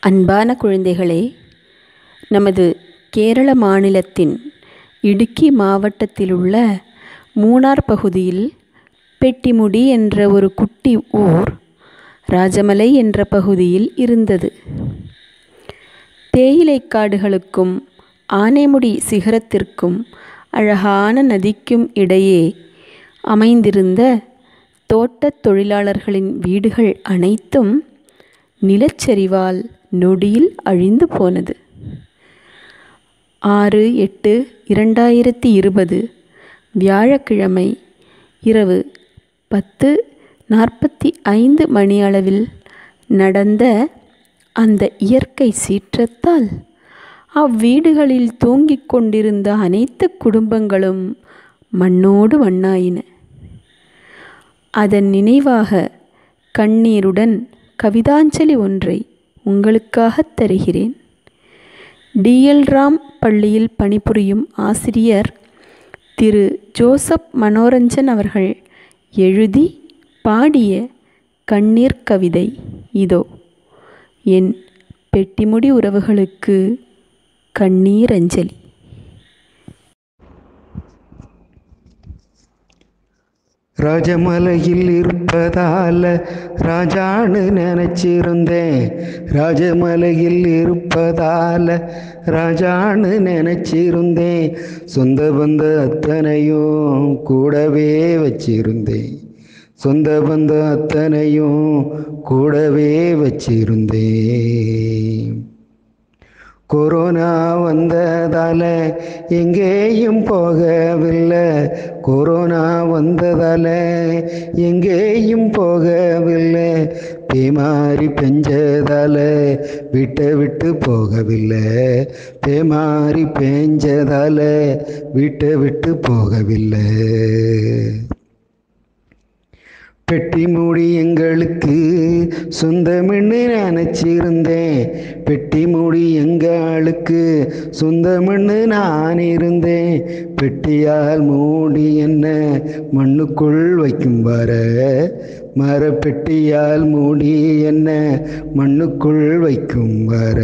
அன்பான குழந்தைகளே நமது கேரள மாநிலத்தின் இடுக்கி மாவட்டத்திலுள்ள மூணார் பகுதியில் பெட்டிமுடி என்ற ஒரு குட்டி ஊர் ராஜமலை என்ற பகுதியில் இருந்தது தேயிலைக் காடுகளுக்கும் ஆனைமுடி சிகரத்திற்கும் அழகான நதிக்கும் இடையே அமைந்திருந்த தோட்டத் தொழிலாளர்களின் வீடுகள் அனைத்தும் நிலச்சரிவால் நொடியில் அழிந்து போனது ஆறு எட்டு இரண்டாயிரத்தி இருபது வியாழக்கிழமை இரவு பத்து நாற்பத்தி ஐந்து மணியளவில் நடந்த அந்த இயற்கை சீற்றத்தால் அவ்வீடுகளில் தூங்கிக் கொண்டிருந்த அனைத்து குடும்பங்களும் மண்ணோடு மண்ணாயின அதன் நினைவாக கண்ணீருடன் கவிதாஞ்சலி ஒன்றை உங்களுக்காகத் தருகிறேன் டிஎல் ராம் பள்ளியில் பணிபுரியும் ஆசிரியர் திரு ஜோசப் மனோரஞ்சன் அவர்கள் எழுதி பாடிய கண்ணீர் கவிதை இதோ என் பெட்டிமுடி உறவுகளுக்கு கண்ணீர் அஞ்சலி ராஜமலையில் இருப்பதால ராஜான்னு நினைச்சிருந்தேன் ராஜமலையில் இருப்பதால ராஜான்னு நினைச்சிருந்தேன் சொந்த பந்த அத்தனையும் கூடவே வச்சிருந்தேன் சொந்த பந்த அத்தனையும் கூடவே வச்சிருந்தேன் கொரோனா வந்ததால எங்கேயும் போகவில்லை கொரோனா வந்ததால எங்கேயும் போகவில்லை பேமாரி பெஞ்சதால விட்ட விட்டு போகவில்லை பேமாரி பெஞ்சதால விட்ட விட்டு போகவில்லை பெட்டி மூடி எங்களுக்கு சொந்தமென்னு நினச்சிருந்தேன் பெட்டி மூடி எங்களுக்கு சொந்தமென்னு நான் இருந்தேன் பெட்டியால் மூடி என்ன மண்ணுக்குள் வைக்கும் வர மரப்பெட்டியால் மூடி என்ன மண்ணுக்குள் வைக்கும் வர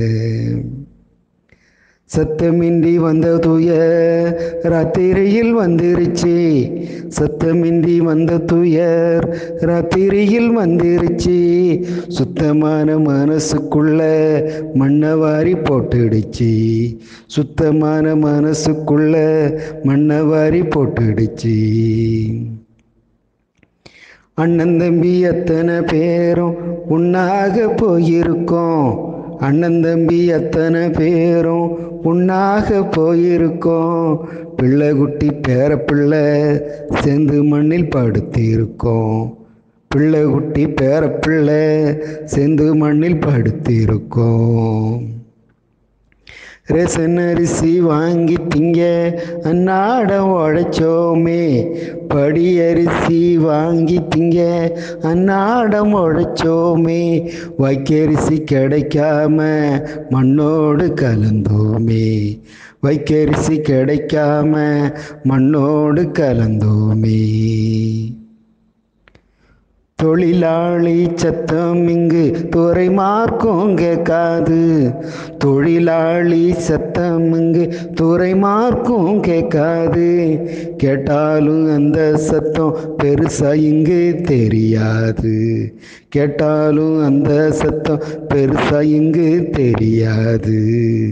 சத்தமின்றி வந்த துய ராத்திரியில் வந்துருச்சு சத்தமின்றி வந்த துயர் ராத்திரியில் வந்துருச்சு சுத்தமான மனசுக்குள்ள மண்ணை வாரி போட்டுடுச்சு சுத்தமான மனசுக்குள்ள மண்ணை வாரி போட்டுடுச்சு அண்ணன் தம்பி அத்தனை பேரும் உன்னாக போயிருக்கோம் அண்ணன் தம்பி அத்தனை பேரும் உன்னாக போயிருக்கோம் பிள்ளை குட்டி பேர பிள்ளை சேர்ந்து மண்ணில் படுத்திருக்கோம் பிள்ளை குட்டி பேர பிள்ளை சேர்ந்து மண்ணில் படுத்திருக்கோம் ரேசன் அரிசி வாங்கி திங்க அன்னாடம் உழைச்சோமே படி அரிசி வாங்கி திங்க அன்னாடம் உழைச்சோமே வைக்கரிசி கிடைக்காம மண்ணோடு கலந்தோமே வைக்கரிசி கிடைக்காம மண்ணோடு கலந்தோமே தொழிலாளி சத்தம் இங்கு துறை மார்க்கும் கேட்காது தொழிலாளி சத்தம் இங்கு துறை மார்க்கும் கேட்காது கேட்டாலும் அந்த சத்தம் பெருசா இங்கு தெரியாது கேட்டாலும் அந்த சத்தம் பெருசா இங்கு தெரியாது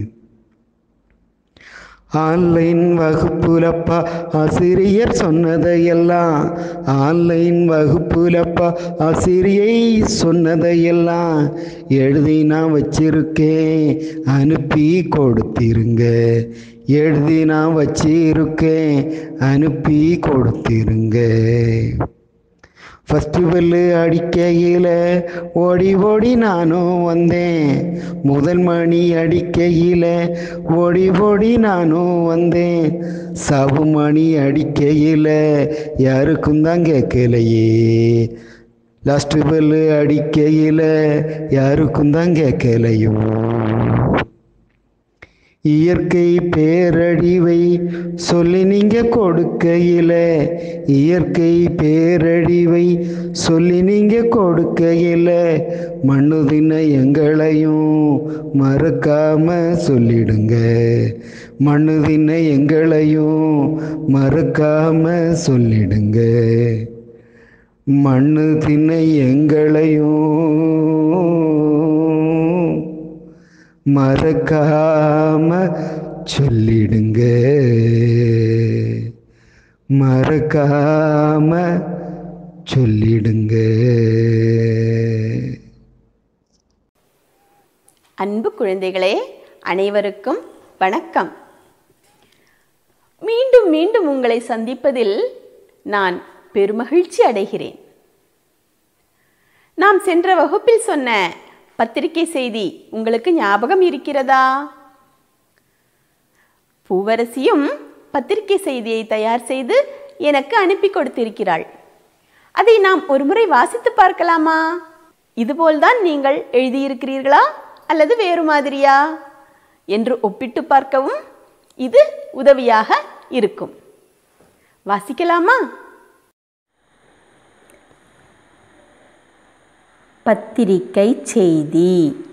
ஆன்லைன் வகுப்புலப்பா ஆசிரியர் சொன்னதையெல்லாம் ஆன்லைன் வகுப்புலப்பா ஆசிரியை சொன்னதையெல்லாம் எழுதி நான் வச்சிருக்கேன் அனுப்பி கொடுத்திருங்க எழுதி நான் வச்சிருக்கேன் அனுப்பி கொடுத்திருங்க ஃபஸ்ட்டு பெல்லு அடிக்கையில் ஓடி ஓடி நானும் வந்தேன் முதல் மணி அடிக்கையில் ஓடி ஓடி நானும் வந்தேன் சவு மணி அடிக்கையில் யாருக்கும் தான் கேட்கலையே லாஸ்ட்டு பெல்லு அடிக்கையில் யாருக்கும் தான் கேட்கலையோ இயற்கை பேரழிவை சொல்லி நீங்க கொடுக்கையில இயற்கை பேரழிவை சொல்லி நீங்க கொடுக்கையில மண்ணு தின்ன எங்களையும் மறக்காம சொல்லிடுங்க மண்ணு தின்ன எங்களையும் மறக்காம சொல்லிடுங்க மண்ணு தின்ன எங்களையும் மறக்காம சொல்லிடுங்க மறக்காம சொல்லிடுங்க அன்பு குழந்தைகளே அனைவருக்கும் வணக்கம் மீண்டும் மீண்டும் உங்களை சந்திப்பதில் நான் பெருமகிழ்ச்சி அடைகிறேன் நாம் சென்ற வகுப்பில் சொன்ன பத்திரிகை செய்தி உங்களுக்கு ஞாபகம் இருக்கிறதா பூவரசியும் பத்திரிகை செய்தியை தயார் செய்து எனக்கு அனுப்பி கொடுத்திருக்கிறாள் அதை நாம் ஒருமுறை வாசித்து பார்க்கலாமா இதுபோல்தான் நீங்கள் எழுதியிருக்கிறீர்களா அல்லது வேறு மாதிரியா என்று ஒப்பிட்டு பார்க்கவும் இது உதவியாக இருக்கும் வாசிக்கலாமா பத்திரிகை செய்தி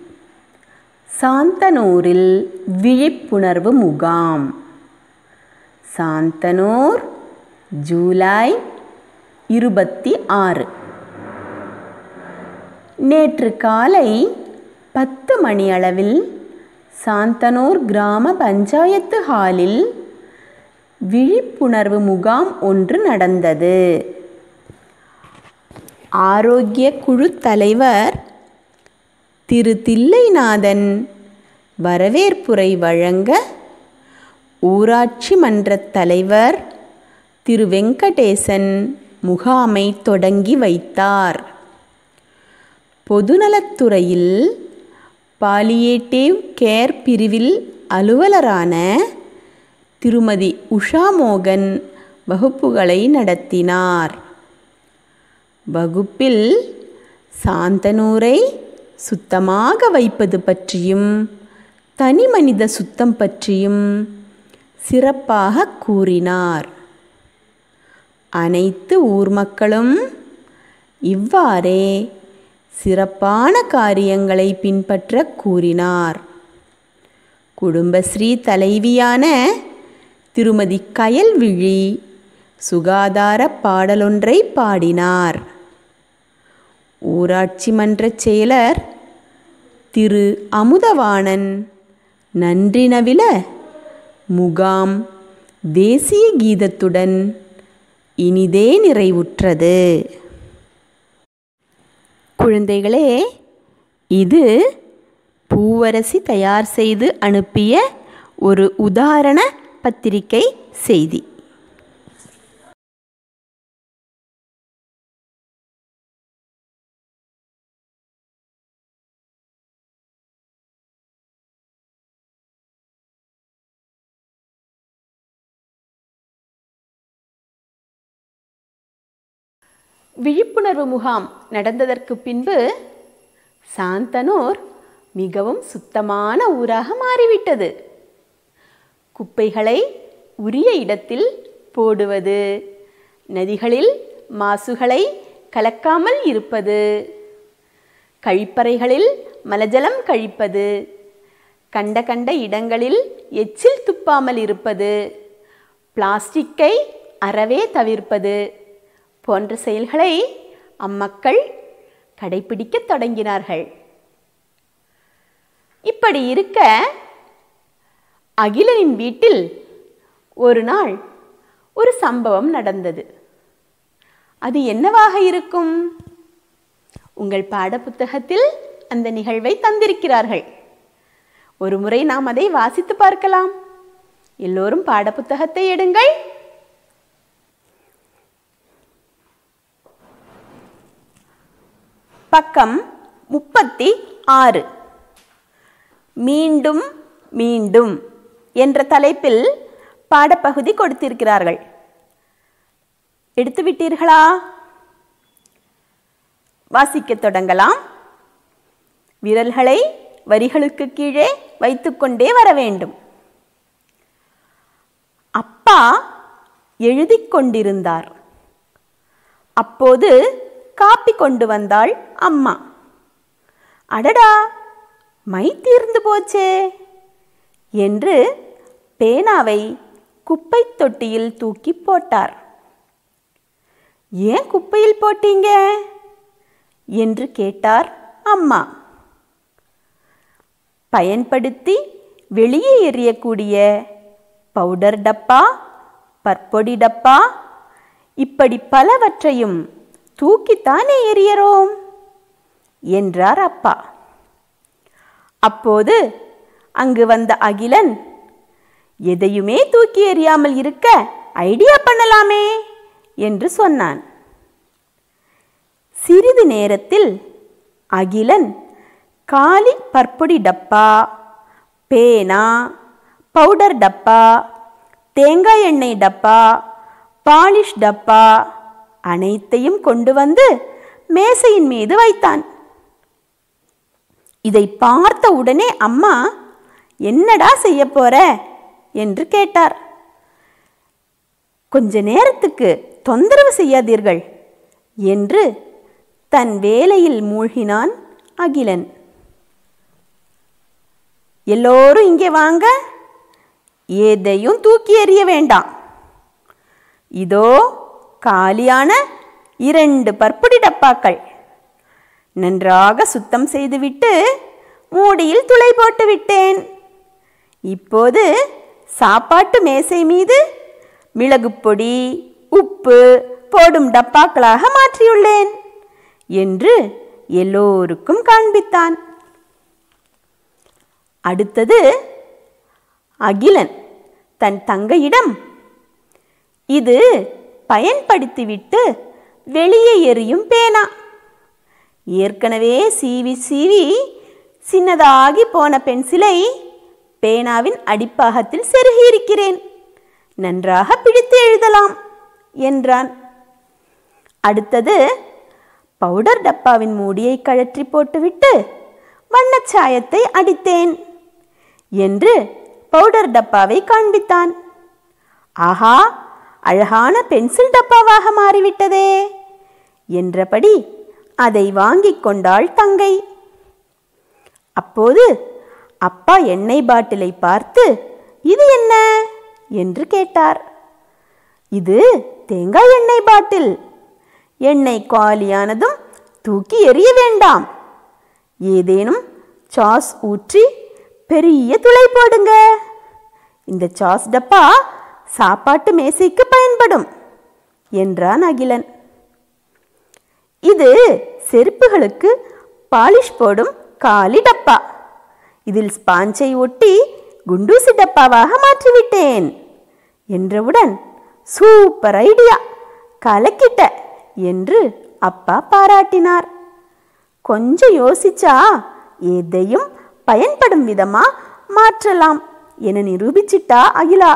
சாந்தனூரில் விழிப்புணர்வு முகாம் சாந்தனூர் ஜூலை இருபத்தி ஆறு நேற்று காலை பத்து மணியளவில் சாந்தனூர் கிராம பஞ்சாயத்து ஹாலில் விழிப்புணர்வு முகாம் ஒன்று நடந்தது ஆரோக்கிய குழு தலைவர் திரு தில்லைநாதன் வரவேற்புரை வழங்க ஊராட்சி மன்ற தலைவர் திரு வெங்கடேசன் முகாமை தொடங்கி வைத்தார் பொதுநலத்துறையில் பாலியேட்டிவ் கேர் பிரிவில் அலுவலரான திருமதி உஷா மோகன் வகுப்புகளை நடத்தினார் வகுப்பில் சாந்தனூரை சுத்தமாக வைப்பது பற்றியும் தனிமனித சுத்தம் பற்றியும் சிறப்பாக கூறினார் அனைத்து ஊர் மக்களும் இவ்வாறே சிறப்பான காரியங்களை பின்பற்ற கூறினார் குடும்பஸ்ரீ தலைவியான திருமதி கயல்விழி சுகாதார பாடலொன்றை பாடினார் ஊராட்சி மன்ற செயலர் திரு அமுதவாணன் நன்றினவில முகாம் தேசிய கீதத்துடன் இனிதே நிறைவுற்றது குழந்தைகளே இது பூவரசி தயார் செய்து அனுப்பிய ஒரு உதாரண பத்திரிகை செய்தி விழிப்புணர்வு முகாம் நடந்ததற்கு பின்பு சாந்தனூர் மிகவும் சுத்தமான ஊராக மாறிவிட்டது குப்பைகளை உரிய இடத்தில் போடுவது நதிகளில் மாசுகளை கலக்காமல் இருப்பது கழிப்பறைகளில் மலஜலம் கழிப்பது கண்ட கண்ட இடங்களில் எச்சில் துப்பாமல் இருப்பது பிளாஸ்டிக்கை அறவே தவிர்ப்பது போன்ற செயல்களை அம்மக்கள் கடைபிடிக்கத் தொடங்கினார்கள் இப்படி இருக்க அகிலனின் வீட்டில் ஒரு நாள் ஒரு சம்பவம் நடந்தது அது என்னவாக இருக்கும் உங்கள் பாடப்புத்தகத்தில் அந்த நிகழ்வை தந்திருக்கிறார்கள் ஒரு முறை நாம் அதை வாசித்து பார்க்கலாம் எல்லோரும் பாடப்புத்தகத்தை எடுங்கள் பக்கம் முப்பத்தி ஆறு மீண்டும் மீண்டும் என்ற தலைப்பில் பாடப்பகுதி கொடுத்திருக்கிறார்கள் எடுத்து விட்டீர்களா வாசிக்கத் தொடங்கலாம் விரல்களை வரிகளுக்கு கீழே வைத்துக்கொண்டே வர வேண்டும் அப்பா எழுதிக் கொண்டிருந்தார் அப்போது காப்பி கொண்டு வந்தாள் அம்மா அடடா மை தீர்ந்து போச்சே என்று பேனாவை குப்பைத் தொட்டியில் தூக்கி போட்டார் ஏன் குப்பையில் போட்டீங்க என்று கேட்டார் அம்மா பயன்படுத்தி வெளியே எறியக்கூடிய பவுடர் டப்பா பற்பொடி டப்பா இப்படி பலவற்றையும் தூக்கித்தானே எறியறோம் என்றார் அப்பா அப்போது அங்கு வந்த அகிலன் எதையுமே தூக்கி எறியாமல் இருக்க ஐடியா பண்ணலாமே என்று சொன்னான் சிறிது நேரத்தில் அகிலன் காலி பற்பொடி டப்பா பேனா பவுடர் டப்பா தேங்காய் எண்ணெய் டப்பா பாலிஷ் டப்பா அனைத்தையும் கொண்டு வந்து மேசையின் மீது வைத்தான் இதை பார்த்த உடனே அம்மா என்னடா செய்ய போற என்று கேட்டார் கொஞ்ச நேரத்துக்கு தொந்தரவு செய்யாதீர்கள் என்று தன் வேலையில் மூழ்கினான் அகிலன் எல்லோரும் இங்கே வாங்க எதையும் தூக்கி எறிய வேண்டாம் இதோ காலியான இரண்டு பற்புடி டப்பாக்கள் நன்றாக சுத்தம் செய்துவிட்டு மூடியில் துளை போட்டு விட்டேன் இப்போது சாப்பாட்டு மேசை மீது மிளகுப் பொடி உப்பு போடும் டப்பாக்களாக மாற்றியுள்ளேன் என்று எல்லோருக்கும் காண்பித்தான் அடுத்தது அகிலன் தன் தங்கையிடம் இது பயன்படுத்திவிட்டு வெளியே எறியும் பேனா ஏற்கனவே சீவி சீவி சின்னதாகி போன பென்சிலை பேனாவின் அடிப்பாகத்தில் செருகியிருக்கிறேன் நன்றாக பிடித்து எழுதலாம் என்றான் அடுத்தது பவுடர் டப்பாவின் மூடியை கழற்றி போட்டுவிட்டு வண்ணச்சாயத்தை அடித்தேன் என்று பவுடர் டப்பாவை காண்பித்தான் ஆஹா அழகான பென்சில் டப்பாவாக மாறிவிட்டதே என்றபடி அதை வாங்கிக் கொண்டாள் தங்கை அப்போது அப்பா எண்ணெய் பாட்டிலை பார்த்து இது என்ன என்று கேட்டார் இது தேங்காய் எண்ணெய் பாட்டில் எண்ணெய் காலியானதும் தூக்கி எறிய வேண்டாம் ஏதேனும் சாஸ் ஊற்றி பெரிய துளை போடுங்க இந்த சாஸ் டப்பா சாப்பாட்டு மேசைக்கு பயன்படும் என்றான் அகிலன் இது செருப்புகளுக்கு பாலிஷ் போடும் காலி டப்பா இதில் ஸ்பாஞ்சை ஒட்டி குண்டூசி டப்பாவாக மாற்றிவிட்டேன் என்றவுடன் சூப்பர் ஐடியா கலக்கிட்ட என்று அப்பா பாராட்டினார் கொஞ்சம் யோசிச்சா எதையும் பயன்படும் விதமா மாற்றலாம் என நிரூபிச்சிட்டா அகிலா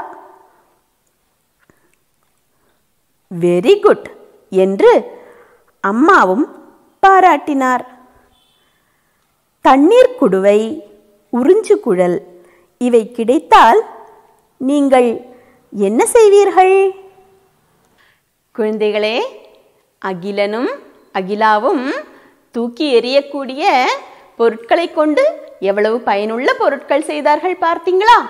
வெரி குட் என்று அம்மாவும் பாராட்டினார் தண்ணீர் குடுவை உறிஞ்சு குழல் இவை கிடைத்தால் நீங்கள் என்ன செய்வீர்கள் குழந்தைகளே அகிலனும் அகிலாவும் தூக்கி எறியக்கூடிய பொருட்களை கொண்டு எவ்வளவு பயனுள்ள பொருட்கள் செய்தார்கள் பார்த்தீங்களா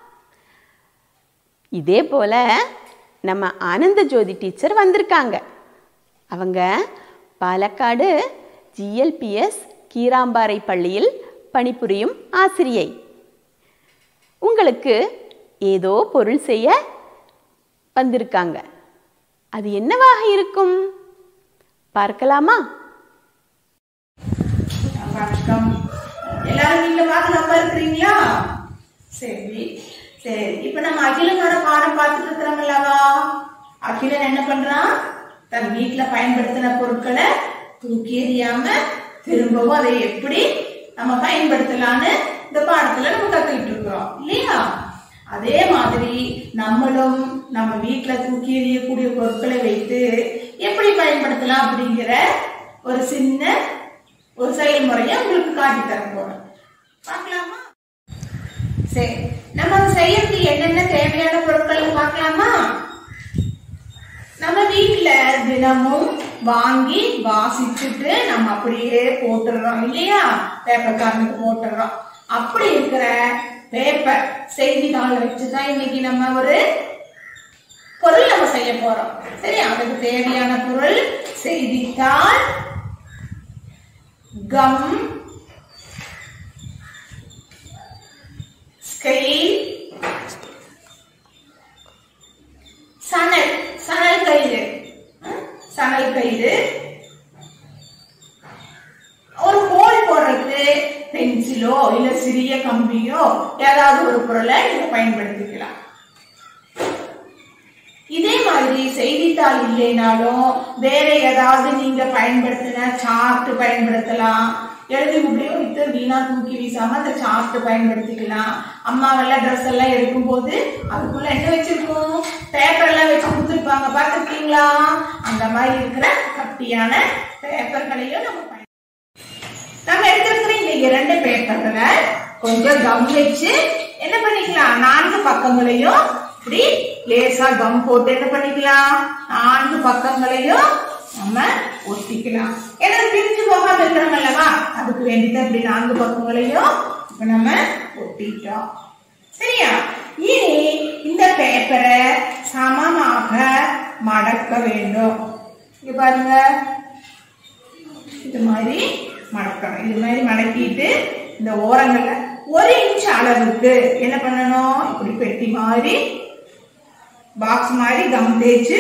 இதே போல நம்ம ஆனந்த ஜோதி டீச்சர் வந்திருக்காங்க அவங்க பாலக்காடு ஜிஎல்பிஎஸ் கீராம்பாறை பள்ளியில் பணிபுரியும் ஆசிரியை உங்களுக்கு ஏதோ பொருள் செய்ய வந்திருக்காங்க அது என்னவாக இருக்கும் பார்க்கலாமா வணக்கம் எல்லாரும் வீட்ல பார்த்து நல்லா இருக்கிறீங்களா சரி சரி இப்ப நம்ம அகிலனோட பாடம் பார்த்துட்டு இருக்கிறோம்லவா அகிலன் என்ன பண்றான் தன் வீட்ல பயன்படுத்தின பொருட்களை தூக்கி எறியாம திரும்பவும் அதை எப்படி நம்ம பயன்படுத்தலாம்னு இந்த பாடத்துல நம்ம கத்துக்கிட்டு இருக்கிறோம் இல்லையா அதே மாதிரி நம்மளும் நம்ம வீட்ல தூக்கி எறியக்கூடிய பொருட்களை வைத்து எப்படி பயன்படுத்தலாம் அப்படிங்கிற ஒரு சின்ன ஒரு செயல்முறையை உங்களுக்கு காட்டி தர போறேன் பார்க்கலாமா சரி நம்ம அந்த செய்யறதுக்கு என்னென்ன தேவையான பொருட்கள் பார்க்கலாமா நம்ம வீட்ல தினமும் வாங்கி வாசிச்சுட்டு நம்ம அப்படியே போட்டுடுறோம் இல்லையா பேப்பர் காரனுக்கு போட்டுடுறோம் அப்படி இருக்கிற பேப்பர் செய்தித்தாள் வச்சுதான் இன்னைக்கு நம்ம ஒரு பொருள் நம்ம செய்ய போறோம் சரி அதுக்கு தேவையான பொருள் செய்தித்தாள் கம் ஸ்கெயில் சணல் சணல் கயிறு அஹ், சணல் கயிறு ஒரு ஹோல் போடுறதுக்கு பென்சிலோ இல்ல சிறிய கம்பியோ ஏதாவது ஒரு பொருளை நீங்க பயன்படுத்திக்கலாம் இதே மாதிரி செய்தித்தாள் இல்லைனாலும் வேற ஏதாவது நீங்க பயன்படுத்தின சார்ட் பயன்படுத்தலாம் எழுதி முடியும் வித்து வீணா தூக்கி வீசாம அந்த சார்ட் பயன்படுத்திக்கலாம் அம்மாவெல்லாம் ட்ரெஸ் எல்லாம் எடுக்கும் போது அதுக்குள்ள என்ன வச்சிருக்கோம் பேப்பர் எல்லாம் வச்சு கொடுத்துருப்பாங்க பார்த்துருக்கீங்களா அந்த மாதிரி இருக்கிற கட்டியான பேப்பர்களையும் நம்ம பயன் நம்ம எடுத்திருக்கிற இந்த இரண்டு பேப்பர்களை கொஞ்சம் கம் வச்சு என்ன பண்ணிக்கலாம் நான்கு பக்கங்களையும் இப்படி லேசா கம் போட்டு என்ன பண்ணிக்கலாம் நான்கு பக்கங்களையும் நம்ம ஒட்டிக்கலாம் ஏன்னா அது பிரிஞ்சு போகாம இருக்கிறோம் அல்லவா அதுக்கு வேண்டிதான் இப்படி நான்கு பக்கங்களையும் இப்ப நம்ம ஒட்டிட்டோம் சரியா இனி இந்த பேப்பரை சமமாக மடக்க வேண்டும் இங்க பாருங்க இது மாதிரி மடக்கணும் இது மாதிரி மடக்கிட்டு இந்த ஓரங்கள்ல ஒரு இன்ச் அளவுக்கு என்ன பண்ணணும் இப்படி பெட்டி மாதிரி பாக்ஸ் மாதிரி கம் தேய்ச்சு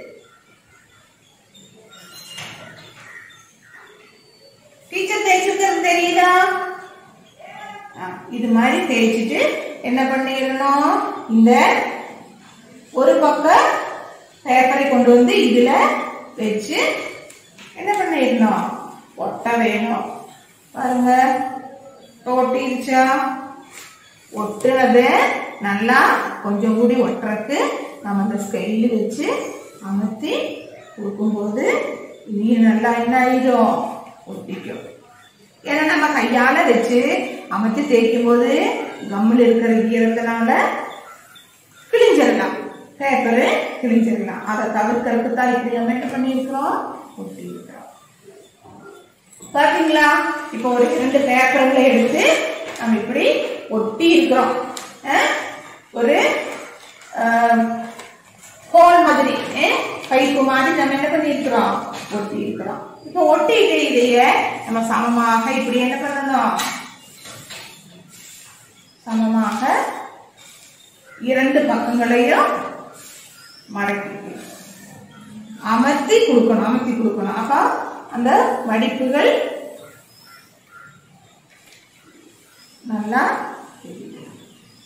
டீச்சர் தேய்ச்சிருக்கிறது தெரியுதா ஆ, இது மாதிரி தேய்ச்சிட்டு என்ன பண்ணிடணும் இந்த ஒரு பக்கம் பேப்பரை கொண்டு வந்து இதுல வச்சு என்ன பண்ணிடணும் ஒட்ட வேணும் பாருங்க இப்ப ஒட்டிருச்சா ஒட்டுனது நல்லா கொஞ்சம் கூடி ஒட்டுறதுக்கு நம்ம அந்த ஸ்கைலு வச்சு அமர்த்தி கொடுக்கும்போது இது நல்லா என்ன ஆயிடும் ஒட்டிக்கும் ஏன்னா நம்ம கையால வச்சு அமர்த்தி தேய்க்கும் போது கம்மில் இருக்கிற ஈரத்தினால கிழிஞ்சிடலாம் பேப்பரு கிழிஞ்சிடலாம் அதை தவிர்க்கறதுக்கு தான் இப்படி நம்ம என்ன பண்ணியிருக்கிறோம் ஒட்டி இருக்கிறோம் பாத்தீங்களா இப்போ ஒரு இரண்டு பேப்பர்களை எடுத்து நம்ம இப்படி ஒட்டி இருக்கிறோம் அஹ், ஒரு ஹோல் மாதிரி பைப்பு மாதிரி நம்ம என்ன பண்ணியிருக்கிறோம் ஒட்டி இருக்கிறோம் இப்போ ஒட்டிட்டு இதைய நம்ம சமமாக இப்படி என்ன பண்ணணும் சமமாக இரண்டு பக்கங்களையும் மடக்கி அமர்த்தி கொடுக்கணும் அமர்த்தி கொடுக்கணும் அப்ப அந்த மடிப்புகள் நல்லா தெரியும்.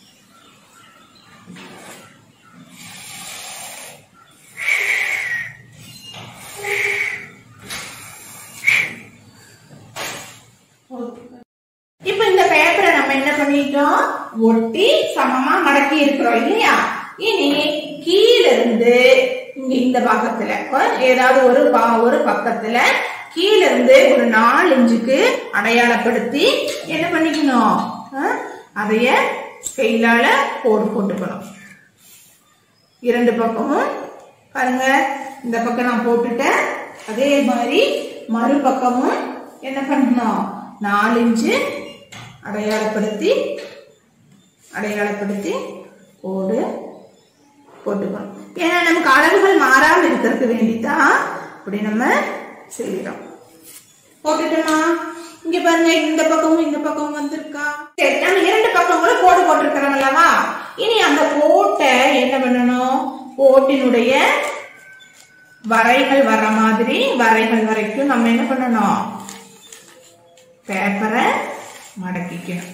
இப்ப இந்த பேப்பரை நம்ம என்ன பண்ணிட்டோம் ஒட்டி சமமா மடக்கி இருக்கிறோம் இல்லையா இனி கீழ இருந்து இங்க இந்த பக்கத்துல அஹ், ஏதாவது ஒரு பா- ஒரு பக்கத்துல கீழ இருந்து ஒரு நாலு இன்ச்சுக்கு அடையாளப்படுத்தி என்ன பண்ணிக்கணும் அஹ், அதைய ஸ்கெயிலால போடு போட்டுக்கணும் இரண்டு பக்கமும் பாருங்க இந்த பக்கம் நான் போட்டுட்டேன் அதே மாதிரி மறுபக்கமும் என்ன பண்ணணும் நாலு இன்ச்சு அடையாளப்படுத்தி அடையாளப்படுத்தி கோடு போட்டுக்கணும் ஏன்னா நமக்கு அளவுகள் மாறாம இருக்கிறதுக்கு வேண்டிதான் இப்படி நம்ம செய்யறோம் போட்டுட்டோமா இங்க பாருங்க இந்த பக்கமும் இந்த பக்கமும் வந்திருக்கா சரி நம்ம இரண்டு பக்கங்களும் கோடு போட்டிருக்கிறோம் அல்லவா இனி அந்த கோட்டை என்ன பண்ணணும் கோட்டினுடைய வரைகள் வர்ற மாதிரி வரைகள் வரைக்கும் நம்ம என்ன பண்ணணும் பேப்பரை மடக்கிக்கணும்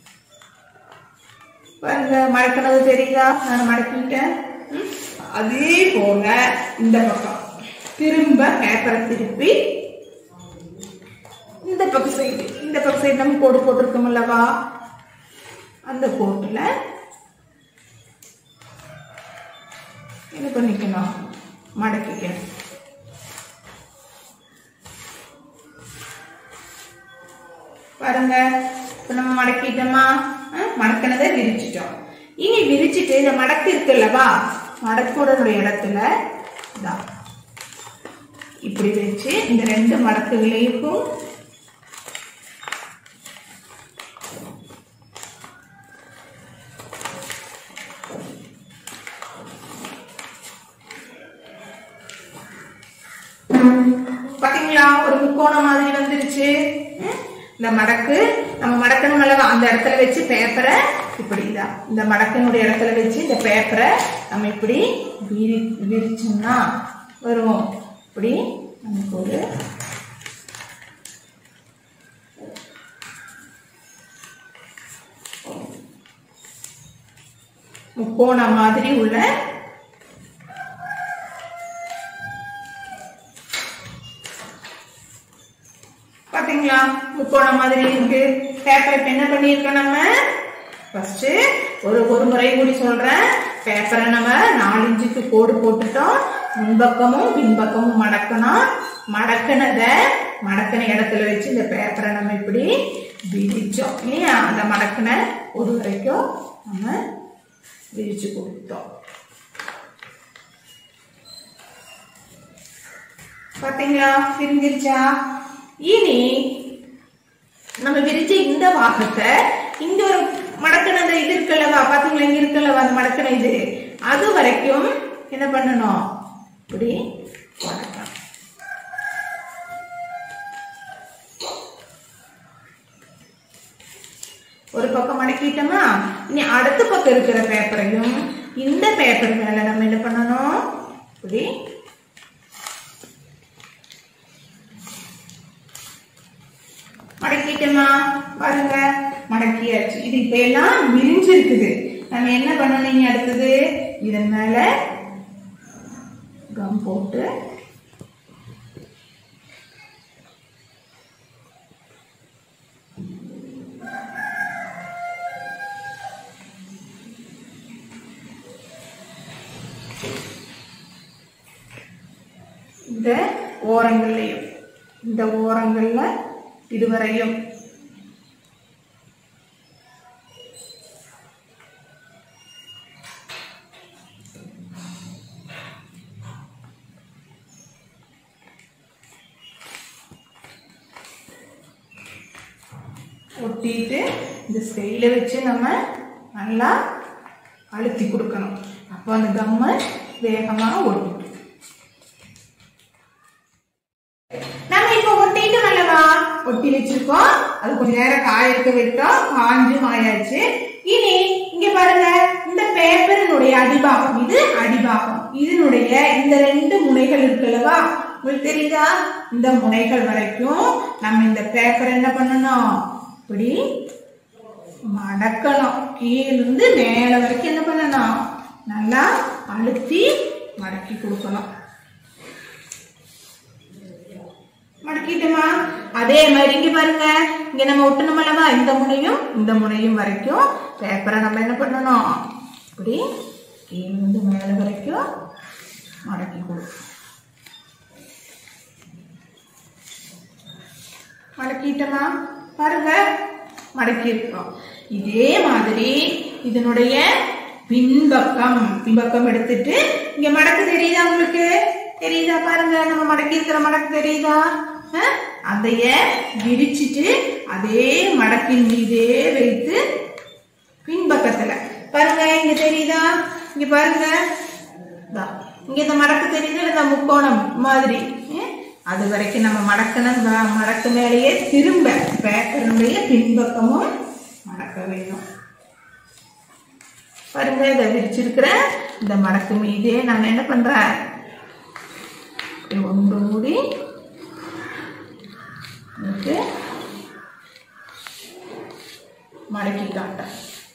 பாருங்க மடக்கினது தெரியுதா நான் மடக்கிட்டேன் ம்? அதே போல இந்த பக்கம் திரும்ப பேப்பரை திருப்பி இந்த பக்கம் சைடு இந்த பக்கம் சைடு நம்ம கோடு போட்டிருக்கோம் அல்லவா அந்த கோட்டுல என்ன பண்ணிக்கணும் மடக்கிக்கணும் பாருங்க இப்ப நம்ம மடக்கிட்டோமா அஹ், மடக்கினதை விரிச்சிட்டோம் இனி விரிச்சிட்டு இந்த மடக்கு இருக்குல்லவா மடக்குடனுடைய இடத்துல இதான் இப்படி வச்சு இந்த ரெண்டு மடக்குகளையும் பாத்தீங்களா ஒரு முக்கோணம் மாதிரி வந்துருச்சு ம்? இந்த மடக்கு நம்ம மடக்கணும் அல்லவா அந்த இடத்துல வச்சு பேப்பரை இப்படி தான் இந்த மடக்கனுடைய இடத்துல வச்சு இந்த பேப்பரை நம்ம இப்படி விரி விரிச்சோம்னா வருவோம் இப்படி நமக்கு ஒரு முக்கோணம் மாதிரி உள்ள பாத்தீங்களா முக்கோணம் மாதிரி இருக்கு பேப்பர் இப்ப என்ன பண்ணிருக்கோம் நம்ம ஃபர்ஸ்ட் ஒரு ஒரு முறை கூடி சொல்றேன் பேப்பரை நம்ம நாலு இன்ச்சுக்கு கோடு போட்டுட்டோம் முன்பக்கமும் பின்பக்கமும் மடக்கணும் மடக்கினத மடக்கின இடத்துல வச்சு இந்த பேப்பரை நம்ம இப்படி விரிச்சோம் இல்லையா அந்த மடக்கின ஒரு வரைக்கும் நம்ம விரிச்சு கொடுத்தோம் பாத்தீங்களா பிரிஞ்சிருச்சா இனி நம்ம விரிச்ச இந்த பாகத்தை இங்க ஒரு மடக்கின அந்த இது இருக்குல்லவா பாத்தீங்களா இங்க இருக்குல்லவா அந்த மடக்கின இது அது வரைக்கும் என்ன பண்ணணும் இப்படி மடக்கணும் ஒரு பக்கம் மடக்கிட்டோமா இனி அடுத்த பக்கம் இருக்கிற பேப்பரையும் இந்த பேப்பர் மேல நம்ம என்ன பண்ணணும் இப்படி மடக்கிட்டோமா பாருங்க மடக்கியாச்சு இது இப்ப எல்லாம் விரிஞ்சிருக்குது நம்ம என்ன பண்ணணும் இனி அடுத்தது இதன் மேல கம் போட்டு இந்த ஓரங்கள்லையும் இந்த ஓரங்கள்ல இதுவரையும் ஒட்டிட்டு இந்த ஸ்கெயில வச்சு நம்ம நல்லா அழுத்தி கொடுக்கணும் அப்போ அந்த கம்மை வேகமா ஒட்டும் நம்ம இப்போ ஒட்டிட்டு அல்லவா ஒட்டி வச்சிருக்கோம் அது கொஞ்ச நேரம் காய இருக்க விட்டோம் காஞ்சு மாயாச்சு இனி இங்க பாருங்க இந்த பேப்பரினுடைய அடிபாகம் இது அடிபாகம் இதனுடைய இந்த ரெண்டு முனைகள் இருக்குல்லவா உங்களுக்கு தெரியுதா இந்த முனைகள் வரைக்கும் நம்ம இந்த பேப்பர் என்ன பண்ணணும் இப்படி மடக்கணும் கீழிருந்து மேல வரைக்கும் என்ன பண்ணணும் நல்லா அழுத்தி மடக்கி கொடுக்கணும் மடக்கிட்டோமா அதே மாதிரி இங்க பாருங்க இங்க நம்ம ஒட்டணும் அல்லவா இந்த முனையும் இந்த முனையும் வரைக்கும் பேப்பரை நம்ம என்ன பண்ணணும் இப்படி கீழிருந்து மேல வரைக்கும் மடக்கி கொடுக்கணும் மடக்கிட்டோமா பாருங்க மடக்கி இருக்கோம் இதே மாதிரி இதனுடைய பின்பக்கம் பின்பக்கம் எடுத்துட்டு இங்க மடக்கு தெரியுதா உங்களுக்கு தெரியுதா பாருங்க நம்ம மடக்கி இருக்கிற மடக்கு தெரியுதா அஹ்? அதைய விரிச்சிட்டு அதே மடக்கின் மீதே வைத்து பின்பக்கத்துல பாருங்க இங்க தெரியுதா இங்க பாருங்க இதா. இங்க இந்த மடக்கு தெரியுது இந்த முக்கோணம் மாதிரி அஹ்? அது வரைக்கும் நம்ம மடக்கணும் ம- மடக்கு மேலேயே திரும்ப பேப்பருடைய பின்பக்கமும் மடக்க வேணும் பாருங்க இதை விரிச்சிருக்கிற இந்த மடக்கு மீதே நான் என்ன பண்றேன் இப்படி ஒன்று மூடி உங்களுக்கு மடக்கி காட்டேன்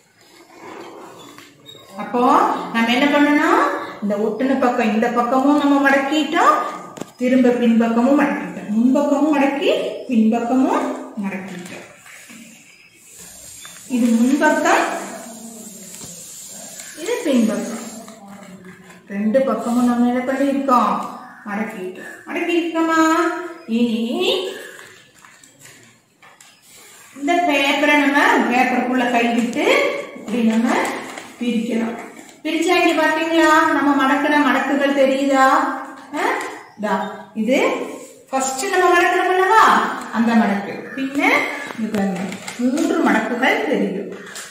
அப்போ நம்ம என்ன பண்ணணும் இந்த ஒட்டுன பக்கம் இந்த பக்கமும் நம்ம மடக்கிட்டோம் திரும்ப பின்பக்கமும் மடக்கிட்டோம் முன்பக்கமும் மடக்கி பின்பக்கமும் மடக்கிட்டோம் இது முன்பக்கம் இது பின்பக்கம் ரெண்டு பக்கமும் நம்ம என்ன பண்ணியிருக்கோம் மடக்கிட்டோம் மடக்கியிருக்கோமா இனி இந்த பேப்பரை நம்ம பேப்பருக்குள்ள கை விட்டு இப்படி நம்ம பிரிக்கணும் பிரிச்சா இங்க பாத்தீங்களா நம்ம மடக்கின மடக்குகள் தெரியுதா ஆ? இதா, இது ஃபர்ஸ்ட் நம்ம மடக்கணும் அல்லவா அந்த மடக்கு பின்ன இங்க பாருங்க மூன்று மடக்குகள் தெரியும்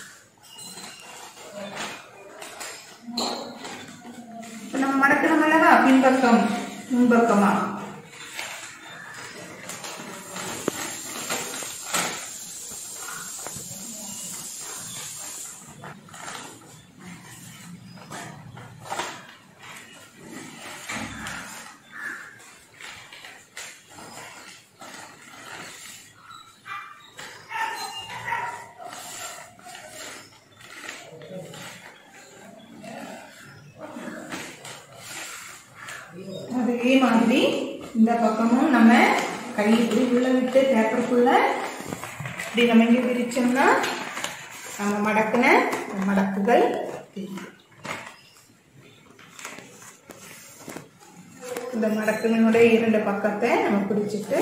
இப்ப நம்ம மடக்கணும் அல்லவா பின்பக்கம் முன்பக்கமா அதே மாதிரி இந்த பக்கமும் நம்ம கை இப்படி உள்ள விட்டு பேப்பருக்குள்ள இப்படி நம்ம இங்க பிரிச்சோம்னா நம்ம மடக்குன மடக்குகள் தெரியும் இந்த மடக்குனுடைய இரண்டு பக்கத்தை நம்ம பிடிச்சிட்டு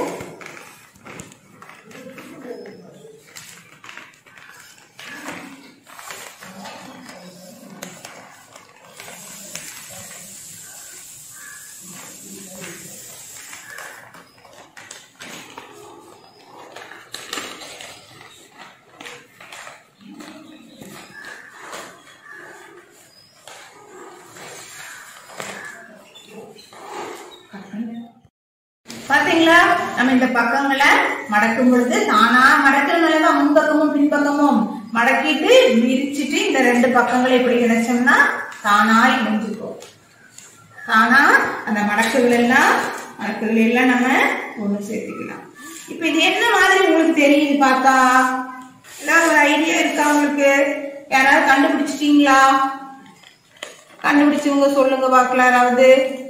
பாத்தீங்களா நம்ம இந்த பக்கங்களை மடக்கும் பொழுது தானா மடக்கிறதுனாலதான் முன்பக்கமும் பின்பக்கமும் மடக்கிட்டு விரிச்சிட்டு இந்த ரெண்டு பக்கங்களை இப்படி இணைச்சோம்னா தானா இணைஞ்சுக்கும் தானா அந்த மடக்குகள் எல்லாம் மடக்குகள் எல்லாம் நம்ம ஒண்ணு சேர்த்துக்கலாம் இப்ப இது என்ன மாதிரி உங்களுக்கு தெரியுது பார்த்தா ஏதாவது ஒரு ஐடியா இருக்கா உங்களுக்கு யாராவது கண்டுபிடிச்சிட்டீங்களா கண்டுபிடிச்சவங்க சொல்லுங்க பார்க்கலாம் யாராவது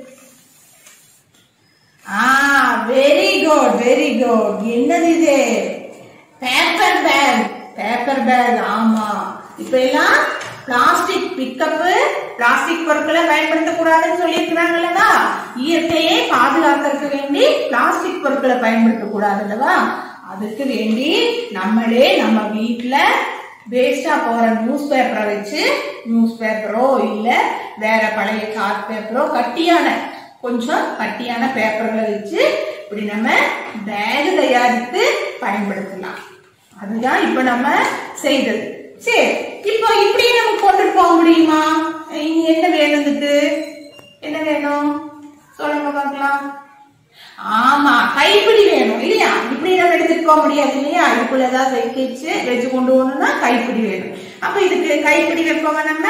ஆ வெரி குட் வெரி குட் என்னது இது பேப்பர் பேக் பேப்பர் பேக் ஆமா இப்ப எல்லாம் பிளாஸ்டிக் பிக்கப்பு பிளாஸ்டிக் பொருட்களை பயன்படுத்தக்கூடாதுன்னு சொல்லியிருக்கிறாங்கல்லவா இயற்கையை பாதுகாக்கிறதுக்கு வேண்டி பிளாஸ்டிக் பொருட்களை பயன்படுத்தக்கூடாது அல்லவா அதுக்கு வேண்டி நம்மளே நம்ம வீட்ல வேஸ்டா போற நியூஸ் பேப்பரை வச்சு நியூஸ் பேப்பரோ இல்ல வேற பழைய சார்ட் பேப்பரோ கட்டியான கொஞ்சம் கட்டியான பேப்பர்களை வச்சு இப்படி நம்ம பேக் தயாரித்து பயன்படுத்தலாம் அதுதான் இப்ப நம்ம செய்தது சரி இப்போ இப்படி நம்ம கொண்டுட்டு போக முடியுமா இங்க என்ன வேணும் இதுக்கு என்ன வேணும் சொல்லுங்க பார்க்கலாம் ஆமா கைப்பிடி வேணும் இல்லையா இப்படி நம்ம எடுத்துட்டு போக முடியாது இல்லையா இதுக்குள்ள ஏதாவது வைக்க வச்சு வச்சு கொண்டு போகணும்னா கைப்பிடி வேணும் அப்ப இதுக்கு கைப்பிடி வைப்போமா நம்ம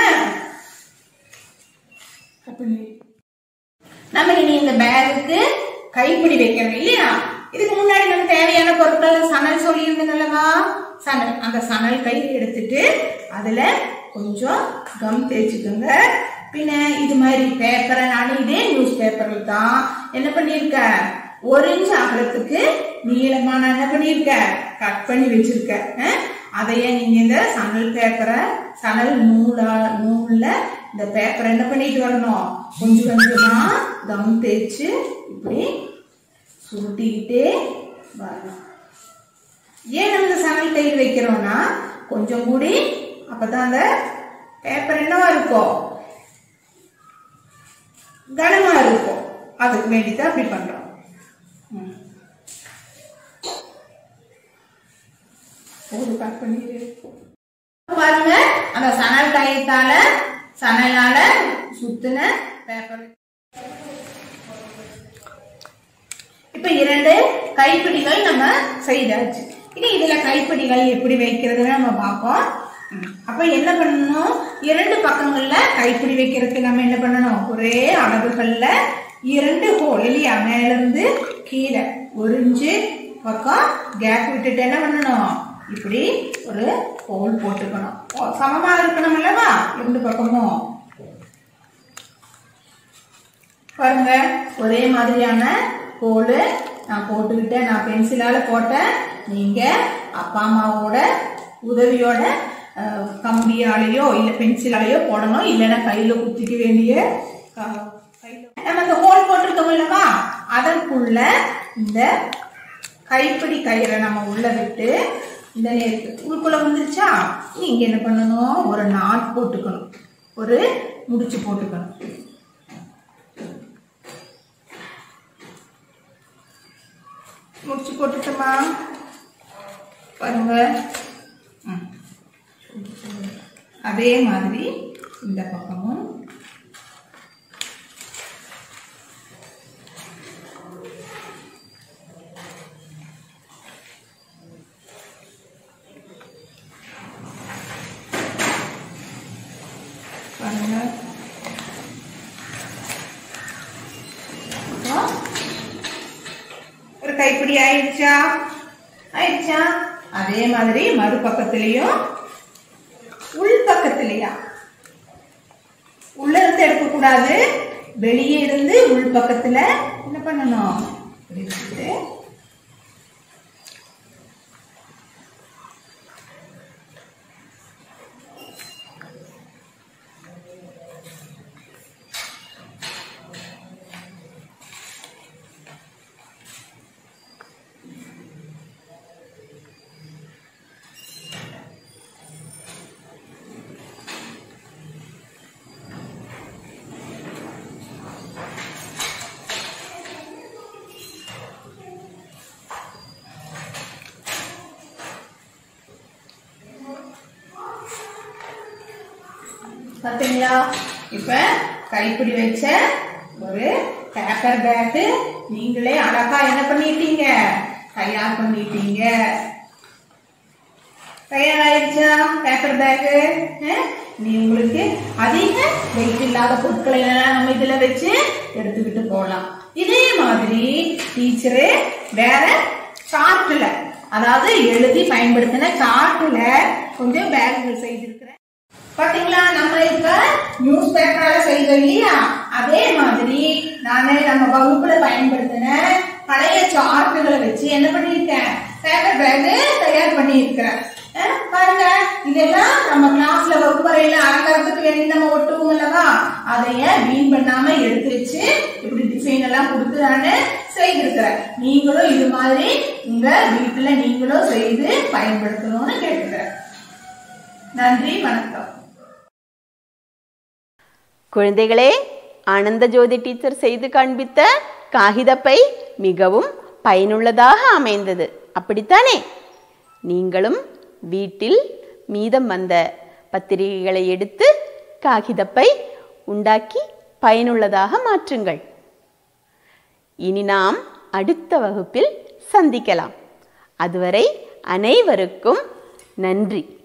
கைப்பிடி நம்ம இனி இந்த பேகுக்கு கைப்பிடி வைக்கணும் இல்லையா இதுக்கு முன்னாடி நம்ம தேவையான பொருட்கள் சணல் சொல்லியிருந்தேன்லவா சணல் அந்த சணல் கை எடுத்துட்டு அதுல கொஞ்சம் கம் தேய்ச்சிக்கோங்க பின்ன இது மாதிரி பேப்பரை நான் இதே நியூஸ் பேப்பரில் தான் என்ன பண்ணியிருக்க ஒரு இன்ச் அகலத்துக்கு நீளமா நான் என்ன பண்ணியிருக்க கட் பண்ணி வச்சிருக்கேன் அஹ், அதையே நீங்க இந்த சணல் பேப்பரை சணல் நூலா நூல்ல இந்த பேப்பரை என்ன பண்ணிட்டு வரணும் கொஞ்சம் கொஞ்சமா கம் தேய்ச்சு இப்படி சுருட்டிக்கிட்டே வரணும் ஏன் நம்ம இந்த சணல் கயிறு வைக்கிறோம்னா கொஞ்சம் கூடி அப்பதான் அந்த பேப்பர் என்னவா இருக்கும் கனமா இருக்கும் அதுக்கு வேண்டிதான் அப்படி பண்றோம் ம். ஒரு கட் பண்ணிடு பாருங்க அந்த சணல் கயிற்றால சணலால சுத்தின பேப்பர் இப்ப இரண்டு கைப்பிடிகள் நம்ம செய்தாச்சு இனி இதுல கைப்பிடிகள் எப்படி வைக்கிறதுன்னு நம்ம பார்ப்போம் ம். அப்ப என்ன பண்ணணும் இரண்டு பக்கங்கள்ல கைப்பிடி வைக்கிறதுக்கு நம்ம என்ன பண்ணணும் ஒரே அளவுகள்ல இரண்டு ஹோல் இல்லையா மேல இருந்து கீழே ஒரு இன்ச்சு பக்கம் கேப் விட்டுட்டு என்ன பண்ணணும் இப்படி ஒரு ஹோல் போட்டுக்கணும் ஓ, சமமா இருக்கணும் அல்லவா ரெண்டு பக்கமும் பாருங்க ஒரே மாதிரியான கோலு நான் போட்டுக்கிட்டேன் நான் பென்சிலால போட்டேன் நீங்க அப்பா அம்மாவோட உதவியோட அஹ், கம்பியாலேயோ இல்ல பென்சிலாலேயோ போடணும் இல்லைன்னா கையில குத்திக்க வேண்டிய க- கையில நம்ம இந்த ஹோல் போட்டிருக்கோம் இல்லவா அதற்குள்ள இந்த கைப்பிடி கயிறை நம்ம உள்ள விட்டு இந்த நேருக்கு உள்குள்ள வந்துருச்சா நீங்க என்ன பண்ணணும் ஒரு நாட் போட்டுக்கணும் ஒரு முடிச்சு போட்டுக்கணும் முடிச்சு போட்டுட்டோமா பாருங்க ம். அதே மாதிரி இந்த பக்கமும் பாருங்க அப்புறம் ஒரு கைப்பிடி ஆயிடுச்சா ஆயிடுச்சா அதே மாதிரி மறுபக்கத்திலையும் உள் பக்கத்திலையா உள்ள இருந்து எடுக்க கூடாது வெளியே இருந்து உள் பக்கத்துல என்ன பண்ணணும் இப்படி வச்சுட்டு பாத்தீங்களா இப்ப கைப்பிடி வச்ச ஒரு பேப்பர் பேக் நீங்களே அழகா என்ன பண்ணிட்டீங்க தயார் பண்ணிட்டீங்க தயாராயிருச்சா பேப்பர் பேக்கு நீ உங்களுக்கு அதிக வெயிட் இல்லாத பொருட்களை எல்லாம் நம்ம இதுல வச்சு எடுத்துக்கிட்டு போகலாம் இதே மாதிரி டீச்சரு வேற சார்ட்ல அதாவது எழுதி பயன்படுத்தின சார்ட்ல கொஞ்சம் பேக்குகள் செய்திருக்கிறேன் பாத்தீங்களா நம்ம இப்ப நியூஸ் பேப்பரால செய்தோம் இல்லையா அதே மாதிரி நானு நம்ம வகுப்புல பயன்படுத்தின பழைய சார்ட்டுகளை வச்சு என்ன பண்ணிருக்கேன் பேப்பர் பேக் தயார் பண்ணியிருக்கிறேன் அஹ் பாருங்க இதெல்லாம் நம்ம கிளாஸ்ல வகுப்பறையில அலங்காரத்துக்கு வேண்டி நம்ம ஒட்டுவோம் அல்லவா அதைய வீண் பண்ணாம எடுத்து வச்சு இப்படி டிசைன் எல்லாம் கொடுத்து நானு செய்திருக்கிறேன் நீங்களும் இது மாதிரி உங்க வீட்டுல நீங்களும் செய்து பயன்படுத்தணும்னு கேட்டுக்கிறேன் நன்றி வணக்கம் குழந்தைகளே ஆனந்த ஜோதி டீச்சர் செய்து காண்பித்த காகிதப்பை மிகவும் பயனுள்ளதாக அமைந்தது அப்படித்தானே நீங்களும் வீட்டில் மீதம் வந்த பத்திரிகைகளை எடுத்து காகிதப்பை உண்டாக்கி பயனுள்ளதாக மாற்றுங்கள் இனி நாம் அடுத்த வகுப்பில் சந்திக்கலாம் அதுவரை அனைவருக்கும் நன்றி